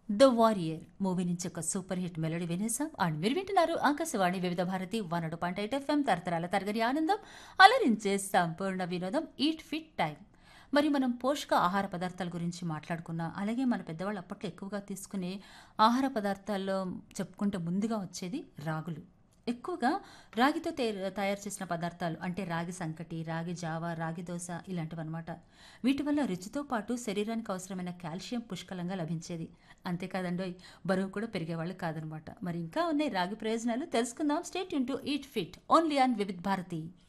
the warrior movie నుంచి ఒక super hit melody వినేసాం అండ్ మీరు వింటున్నారు ఆకాశవాణి వివిధ భారతి వన్ అడు పాయింట్ ఎయిట్ ఎఫ్ఎం తరతరాల తరగని ఆనందం అలరించే సంపూర్ణ వినోదం ఈట్ ఫిట్ టైం మరి మనం పోషక ఆహార పదార్థాల గురించి మాట్లాడుకున్నాం అలాగే మన పెద్దవాళ్ళు అప్పట్లో ఎక్కువగా తీసుకునే ఆహార పదార్థాల్లో చెప్పుకుంటే ముందుగా వచ్చేది రాగులు ఎక్కువగా రాగితో తే- తయారు చేసిన పదార్థాలు అంటే రాగి సంకటి రాగి జావ రాగి దోశ ఇలాంటివి అనమాట వీటి వల్ల రుచితో పాటు శరీరానికి అవసరమైన కాల్షియం పుష్కలంగా లభించేది అంతేకాదండోయ్ బరువు కూడా పెరిగేవాళ్ళు కాదనమాట మరి ఇంకా ఉన్నాయి రాగి ప్రయోజనాలు తెలుసుకుందాం state to eat fit only on Vividh Bharati